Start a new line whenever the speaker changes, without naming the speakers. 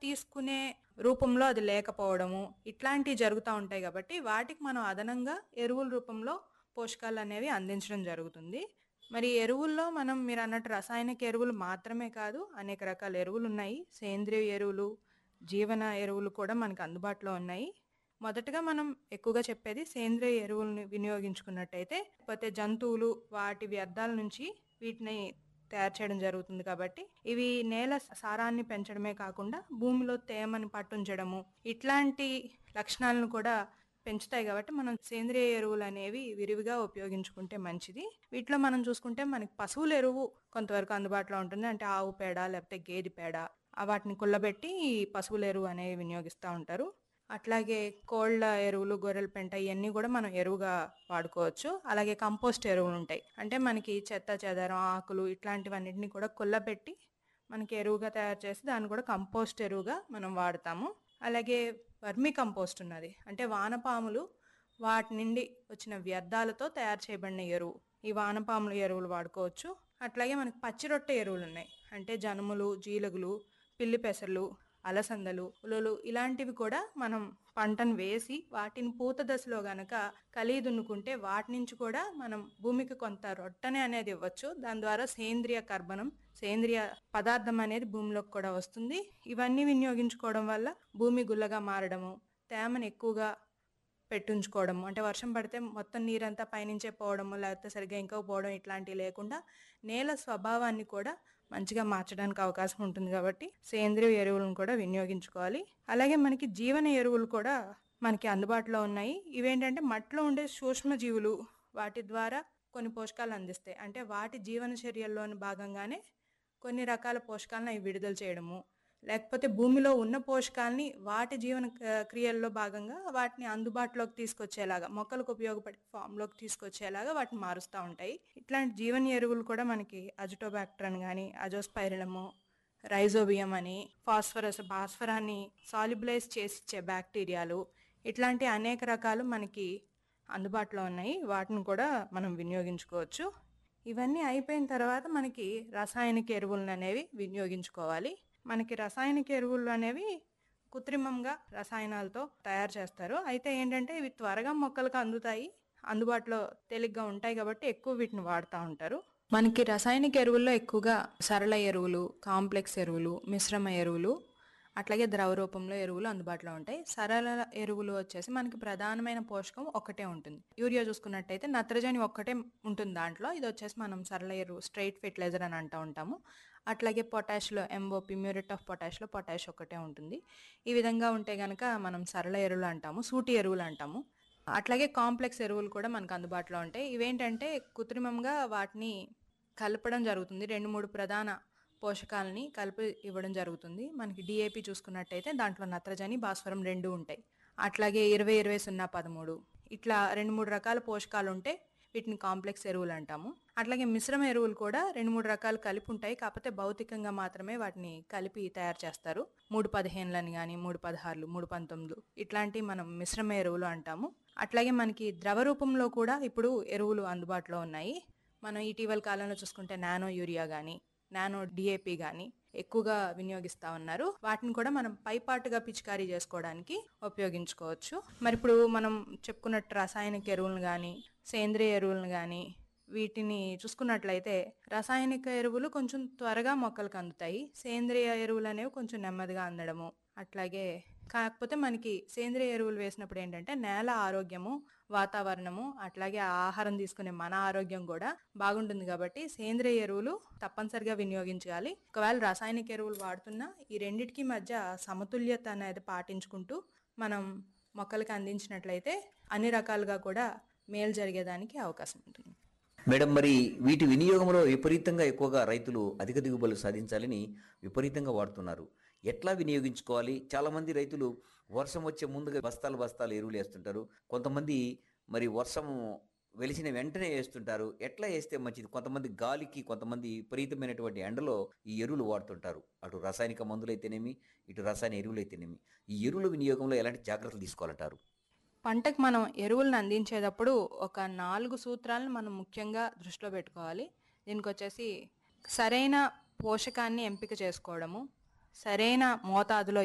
తీసుకునే రూపంలో అది లేకపోవడము ఇట్లాంటివి జరుగుతూ ఉంటాయి కాబట్టి వాటికి మనం అదనంగా ఎరువుల రూపంలో పోషకాలు అనేవి అందించడం జరుగుతుంది మరి ఎరువుల్లో మనం మీరు అన్నట్టు రసాయనిక ఎరువులు మాత్రమే కాదు అనేక రకాల ఎరువులు ఉన్నాయి సేంద్రియ ఎరువులు జీవన ఎరువులు కూడా మనకు అందుబాటులో ఉన్నాయి మొదటగా మనం ఎక్కువగా చెప్పేది సేంద్రియ ఎరువులను వినియోగించుకున్నట్టయితే లేకపోతే జంతువులు వాటి వ్యర్థాల నుంచి వీటిని తయారు చేయడం జరుగుతుంది కాబట్టి ఇవి నేల సారాన్ని పెంచడమే కాకుండా భూమిలో తేమని పట్టుంచడము ఇట్లాంటి లక్షణాలను కూడా పెంచుతాయి కాబట్టి మనం సేంద్రియ ఎరువులు అనేవి విరివిగా ఉపయోగించుకుంటే మంచిది వీటిలో మనం చూసుకుంటే మనకి పశువుల ఎరువు కొంతవరకు అందుబాటులో ఉంటుంది అంటే ఆవు పేడ లేకపోతే గేదె పేడ ఆ వాటిని కుళ్ళబెట్టి ఈ పశువుల ఎరువు అనేవి వినియోగిస్తూ ఉంటారు అట్లాగే కోళ్ళ ఎరువులు గొర్రెల పెంట ఇవన్నీ కూడా మనం ఎరువుగా వాడుకోవచ్చు అలాగే కంపోస్ట్ ఎరువులు ఉంటాయి అంటే మనకి చెత్త చెదారం ఆకులు ఇట్లాంటివన్నిటిని కూడా కుళ్ళబెట్టి మనకి ఎరువుగా తయారు చేసి దాన్ని కూడా కంపోస్ట్ ఎరువుగా మనం వాడతాము అలాగే వర్మి కంపోస్ట్ ఉన్నది అంటే వానపాములు వాటి నుండి వచ్చిన వ్యర్థాలతో తయారు చేయబడిన ఎరువు ఈ వానపాముల ఎరువులు వాడుకోవచ్చు అట్లాగే మనకి పచ్చి రొట్టె ఎరువులు ఉన్నాయి అంటే జనుములు జీలుగులు పిల్లి పెసర్లు అలసందలు ఉలలు ఇలాంటివి కూడా మనం పంటను వేసి వాటిని పూత దశలో గనక కలిగి దున్నుకుంటే వాటి నుంచి కూడా మనం భూమికి కొంత రొట్టెనే అనేది ఇవ్వచ్చు దాని ద్వారా సేంద్రియ కర్బనం సేంద్రియ పదార్థం అనేది భూమిలోకి కూడా వస్తుంది ఇవన్నీ వినియోగించుకోవడం వల్ల భూమి గుల్లగా మారడము తేమను ఎక్కువగా పెట్టుంచుకోవడము అంటే వర్షం పడితే మొత్తం నీరంతా పైనుంచే పోవడము లేకపోతే సరిగ్గా ఇంకా పోవడం ఇట్లాంటివి లేకుండా నేల స్వభావాన్ని కూడా మంచిగా మార్చడానికి అవకాశం ఉంటుంది కాబట్టి సేంద్రియ ఎరువులను కూడా వినియోగించుకోవాలి అలాగే మనకి జీవన ఎరువులు కూడా మనకి అందుబాటులో ఉన్నాయి ఇవేంటంటే మట్టిలో ఉండే సూక్ష్మజీవులు వాటి ద్వారా కొన్ని పోషకాలు అందిస్తాయి అంటే వాటి జీవన చర్యల్లోని భాగంగానే కొన్ని రకాల పోషకాలను అవి విడుదల చేయడము లేకపోతే భూమిలో ఉన్న పోషకాలని వాటి జీవన క- క్రియల్లో భాగంగా వాటిని అందుబాటులోకి తీసుకొచ్చేలాగా మొక్కలకు ఉపయోగపడే ఫామ్లోకి తీసుకొచ్చేలాగా వాటిని మారుస్తూ ఉంటాయి ఇట్లాంటి జీవన ఎరువులు కూడా మనకి అజిటోబాక్టర్ కానీ అజోస్పైరిలము రైజోబియం అని ఫాస్ఫరస్ భాస్వరాన్ని సాలిబులైజ్ చేసి ఇచ్చే బ్యాక్టీరియాలు ఇట్లాంటి అనేక రకాలు మనకి అందుబాటులో ఉన్నాయి వాటిని కూడా మనం వినియోగించుకోవచ్చు ఇవన్నీ అయిపోయిన తర్వాత మనకి రసాయనిక ఎరువులను అనేవి వినియోగించుకోవాలి మనకి రసాయనిక ఎరువులు అనేవి కృత్రిమంగా రసాయనాలతో తయారు చేస్తారు అయితే ఏంటంటే ఇవి త్వరగా మొక్కలకు అందుతాయి అందుబాటులో తేలిగ్గా ఉంటాయి కాబట్టి ఎక్కువ వీటిని వాడుతూ ఉంటారు మనకి రసాయనిక ఎరువుల్లో ఎక్కువగా సరళ ఎరువులు కాంప్లెక్స్ ఎరువులు మిశ్రమ ఎరువులు అట్లాగే ద్రవ రూపంలో ఎరువులు అందుబాటులో ఉంటాయి సరళ ఎరువులు వచ్చేసి మనకి ప్రధానమైన పోషకం ఒకటే ఉంటుంది యూరియా చూసుకున్నట్టయితే నత్రజని ఒక్కటే ఉంటుంది దాంట్లో ఇది వచ్చేసి మనం సరళ ఎరువు స్ట్రైట్ ఫెర్టిలైజర్ అని అంటూ ఉంటాము అట్లాగే పొటాష్లో ఎంఓపి మ్యూరేట్ ఆఫ్ పొటాష్లో పొటాష్ ఒకటే ఉంటుంది ఈ విధంగా ఉంటే గనక మనం సరళ ఎరువులు అంటాము సూటి ఎరువులు అంటాము అట్లాగే కాంప్లెక్స్ ఎరువులు కూడా మనకు అందుబాటులో ఉంటాయి ఇవేంటంటే కృత్రిమంగా వాటిని కలపడం జరుగుతుంది రెండు మూడు ప్రధాన పోషకాలని కలిపి ఇవ్వడం జరుగుతుంది మనకి డిఏపి చూసుకున్నట్టయితే దాంట్లో నత్రజని భాస్వరం రెండు ఉంటాయి అట్లాగే ఇరవై ఇరవై సున్నా పదమూడు ఇట్లా రెండు మూడు రకాల పోషకాలు ఉంటే వీటిని కాంప్లెక్స్ ఎరువులు అంటాము అట్లాగే మిశ్రమ ఎరువులు కూడా రెండు మూడు రకాలు కలిపి ఉంటాయి కాకపోతే భౌతికంగా మాత్రమే వాటిని కలిపి తయారు చేస్తారు మూడు పదిహేనులని కానీ మూడు పదహారులు మూడు పంతొమ్మిది ఇట్లాంటివి మనం మిశ్రమ ఎరువులు అంటాము అట్లాగే మనకి ద్రవ రూపంలో కూడా ఇప్పుడు ఎరువులు అందుబాటులో ఉన్నాయి మనం ఇటీవల కాలంలో చూసుకుంటే నానో యూరియా కానీ నానో డిఏపి కానీ ఎక్కువగా వినియోగిస్తా ఉన్నారు వాటిని కూడా మనం పైపాటుగా పిచికారీ చేసుకోవడానికి ఉపయోగించుకోవచ్చు మరి ఇప్పుడు మనం చెప్పుకున్నట్టు రాసాయనిక ఎరువులను కానీ సేంద్రియ ఎరువులను కానీ వీటిని చూసుకున్నట్లయితే రాసాయనిక ఎరువులు కొంచెం త్వరగా మొక్కలకు అందుతాయి సేంద్రియ ఎరువులు అనేవి కొంచెం నెమ్మదిగా అందడము అట్లాగే కాకపోతే మనకి సేంద్రియ ఎరువులు వేసినప్పుడు ఏంటంటే నేల ఆరోగ్యము వాతావరణము అట్లాగే ఆ ఆహారం తీసుకునే మన ఆరోగ్యం కూడా బాగుంటుంది కాబట్టి సేంద్రియ ఎరువులు తప్పనిసరిగా వినియోగించాలి ఒకవేళ రాసాయనిక ఎరువులు వాడుతున్నా ఈ రెండిటికి మధ్య సమతుల్యత అనేది పాటించుకుంటూ మనం మొక్కలకి అందించినట్లయితే అన్ని రకాలుగా కూడా మేలు జరిగేదానికి అవకాశం ఉంటుంది
మేడం మరి వీటి వినియోగంలో విపరీతంగా ఎక్కువగా రైతులు అధిక దిగుబడులు సాధించాలని విపరీతంగా వాడుతున్నారు ఎట్లా వినియోగించుకోవాలి చాలామంది రైతులు వర్షం వచ్చే ముందుగా బస్తాలు బస్తాలు ఎరువులు వేస్తుంటారు కొంతమంది మరి వర్షం వెలిసిన వెంటనే వేస్తుంటారు ఎట్లా వేస్తే మంచిది కొంతమంది గాలికి కొంతమంది విపరీతమైనటువంటి ఎండలో ఈ ఎరువులు వాడుతుంటారు అటు రాసాయనిక మందులు అయితేనేమి ఇటు రసాయన ఎరువులు అయితేనేమి ఈ ఎరువుల వినియోగంలో ఎలాంటి జాగ్రత్తలు తీసుకోవాలంటారు
పంటకు మనం ఎరువులను అందించేటప్పుడు ఒక నాలుగు సూత్రాలను మనం ముఖ్యంగా దృష్టిలో పెట్టుకోవాలి దీనికి వచ్చేసి సరైన పోషకాన్ని ఎంపిక చేసుకోవడము సరైన మోతాదులో